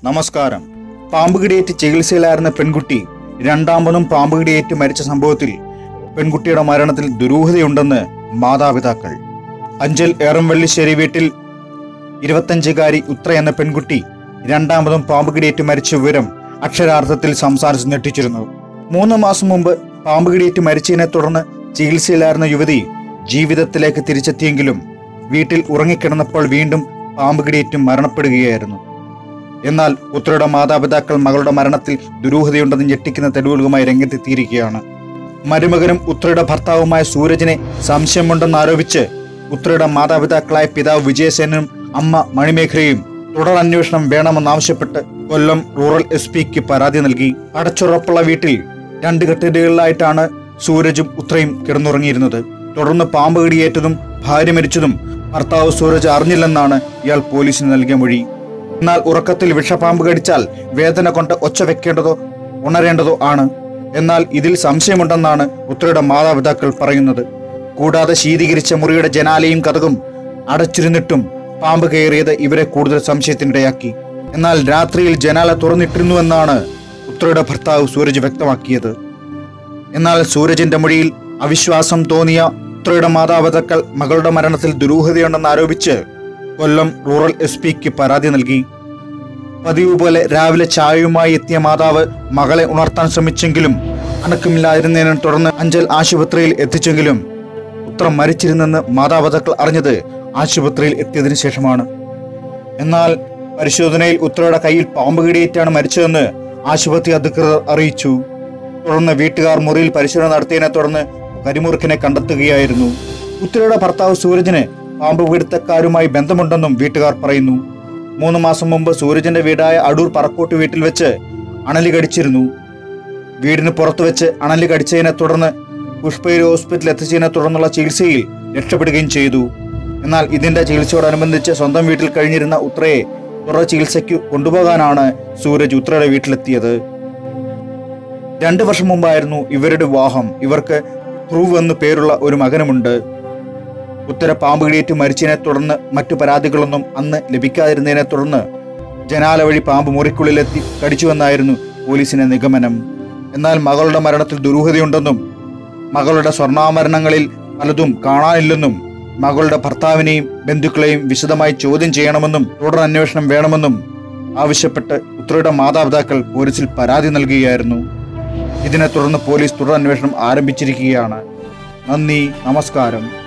നമസ്കാരം പാമ്പ് കടിയേറ്റ് ചികിത്സയിലായിരുന്ന പെൺകുട്ടി രണ്ടാമതും പാമ്പ് കടിയേറ്റ് മരിച്ച സംഭവത്തിൽ പെൺകുട്ടിയുടെ മരണത്തിൽ ദുരൂഹതയുണ്ടെന്ന് മാതാപിതാക്കൾ അഞ്ചൽ ഏറംവള്ളിശ്ശേരി വീട്ടിൽ ഇരുപത്തഞ്ചുകാരി ഉത്ര എന്ന പെൺകുട്ടി രണ്ടാമതും പാമ്പ് കടിയേറ്റ് മരിച്ച വിവരം അക്ഷരാർത്ഥത്തിൽ സംസാരിച്ച് ഞെട്ടിച്ചിരുന്നു മൂന്ന് മാസം മുമ്പ് പാമ്പ് കടിയേറ്റ് മരിച്ചതിനെ തുടർന്ന് ചികിത്സയിലായിരുന്ന യുവതി ജീവിതത്തിലേക്ക് തിരിച്ചെത്തിയെങ്കിലും വീട്ടിൽ ഉറങ്ങിക്കിടന്നപ്പോൾ വീണ്ടും പാമ്പ് കടിയേറ്റും മരണപ്പെടുകയായിരുന്നു എന്നാൽ ഉത്രയുടെ മാതാപിതാക്കൾ മകളുടെ മരണത്തിൽ ദുരൂഹതയുണ്ടെന്ന് ഞെട്ടിക്കുന്ന തെളിവുകളുമായി രംഗത്തെത്തിയിരിക്കുകയാണ് മരുമകനും ഉത്രയുടെ ഭർത്താവുമായ സൂരജിനെ സംശയമുണ്ടെന്ന് ആരോപിച്ച് ഉത്രയുടെ മാതാപിതാക്കളായ പിതാവ് വിജയസേനും അമ്മ മണിമേഖലയും തുടർ അന്വേഷണം വേണമെന്നാവശ്യപ്പെട്ട് കൊല്ലം റൂറൽ എസ് പിക്ക് പരാതി നൽകി അടച്ചുറപ്പുള്ള വീട്ടിൽ രണ്ട് കെട്ടിടകളിലായിട്ടാണ് സൂരജും ഉത്രയും കിടന്നുറങ്ങിയിരുന്നത് തുടർന്ന് പാമ്പ് കടിയേറ്റതും ഭാര്യ മരിച്ചതും ഭർത്താവ് സൂരജ് അറിഞ്ഞില്ലെന്നാണ് ഇയാൾ പോലീസിന് നൽകിയ മൊഴി എന്നാൽ ഉറക്കത്തിൽ വിഷപാമ്പ് കടിച്ചാൽ വേദന കൊണ്ട് ഒച്ച വെക്കേണ്ടതോ ഉണരേണ്ടതോ ആണ് എന്നാൽ ഇതിൽ സംശയമുണ്ടെന്നാണ് ഉത്രയുടെ മാതാപിതാക്കൾ പറയുന്നത് കൂടാതെ ശീതീകരിച്ച മുറിയുടെ ജനാലയും കഥകും അടച്ചിരുന്നിട്ടും പാമ്പ് കയറിയത് ഇവരെ കൂടുതൽ സംശയത്തിനിടയാക്കി എന്നാൽ രാത്രിയിൽ ജനാല തുറന്നിട്ടിരുന്നുവെന്നാണ് ഉത്രയുടെ ഭർത്താവ് സൂരജ് വ്യക്തമാക്കിയത് എന്നാൽ സൂരജിന്റെ മൊഴിയിൽ അവിശ്വാസം തോന്നിയ ഉത്രയുടെ മാതാപിതാക്കൾ മകളുടെ മരണത്തിൽ ദുരൂഹതയുണ്ടെന്ന് ആരോപിച്ച് കൊല്ലം റൂറൽ എസ് പിക്ക് പരാതി നൽകി പതിവ് പോലെ രാവിലെ ചായയുമായി എത്തിയ മാതാവ് മകളെ ഉണർത്താൻ ശ്രമിച്ചെങ്കിലും അണക്കമില്ലാതിരുന്നതിനെ തുടർന്ന് അഞ്ചൽ ആശുപത്രിയിൽ എത്തിച്ചെങ്കിലും ഉത്ര മരിച്ചിരുന്നെന്ന് മാതാപിതാക്കൾ അറിഞ്ഞത് ആശുപത്രിയിൽ എത്തിയതിനു ശേഷമാണ് എന്നാൽ പരിശോധനയിൽ ഉത്രയുടെ കയ്യിൽ പാമ്പ് കടിയേറ്റാണ് മരിച്ചതെന്ന് ആശുപത്രി അധികൃതർ അറിയിച്ചു തുടർന്ന് വീട്ടുകാർ മുറിയിൽ പരിശോധന നടത്തിയതിനെ തുടർന്ന് കരിമുറുക്കിനെ കണ്ടെത്തുകയായിരുന്നു ഉത്രയുടെ ഭർത്താവ് സൂരജിന് പാമ്പ് പിടുത്തക്കാരുമായി ബന്ധമുണ്ടെന്നും വീട്ടുകാർ പറയുന്നു മൂന്ന് മാസം മുമ്പ് സൂരജിന്റെ വീടായ അടൂർ പറക്കോട്ട് വീട്ടിൽ വെച്ച് അണലി കടിച്ചിരുന്നു വീടിന് പുറത്തു വെച്ച് അണലി കടിച്ചതിനെ തുടർന്ന് പുഷ്പയിരി ഹോസ്പിറ്റലിൽ എത്തിച്ചതിനെ തുടർന്നുള്ള ചികിത്സയിൽ രക്ഷപ്പെടുകയും ചെയ്തു എന്നാൽ ഇതിന്റെ ചികിത്സയോടനുബന്ധിച്ച് സ്വന്തം വീട്ടിൽ കഴിഞ്ഞിരുന്ന ഉത്രയെ തുടർ ചികിത്സയ്ക്ക് കൊണ്ടുപോകാനാണ് സൂരജ് ഉത്രയുടെ വീട്ടിലെത്തിയത് രണ്ടു വർഷം മുമ്പായിരുന്നു ഇവരുടെ വിവാഹം ഇവർക്ക് ധ്രുവ് എന്നു പേരുള്ള ഒരു മകനുമുണ്ട് ഉത്തര പാമ്പ് കടിയേറ്റ് മരിച്ചതിനെ തുടർന്ന് മറ്റു പരാതികളൊന്നും അന്ന് ലഭിക്കാതിരുന്നതിനെ തുടർന്ന് ജനാല വഴി പാമ്പ് മുറിക്കുള്ളിലെത്തി കടിച്ചുവെന്നായിരുന്നു പോലീസിന്റെ നിഗമനം എന്നാൽ മകളുടെ മരണത്തിൽ ദുരൂഹതയുണ്ടെന്നും മകളുടെ സ്വർണ്ണാഭരണങ്ങളിൽ പലതും കാണാനില്ലെന്നും മകളുടെ ഭർത്താവിനെയും ബന്ധുക്കളെയും വിശദമായി ചോദ്യം ചെയ്യണമെന്നും തുടർ അന്വേഷണം വേണമെന്നും ആവശ്യപ്പെട്ട് ഉത്രയുടെ മാതാപിതാക്കൾ പോലീസിൽ പരാതി നൽകുകയായിരുന്നു ഇതിനെ തുടർന്ന് പോലീസ് തുടർ അന്വേഷണം ആരംഭിച്ചിരിക്കുകയാണ് നന്ദി നമസ്കാരം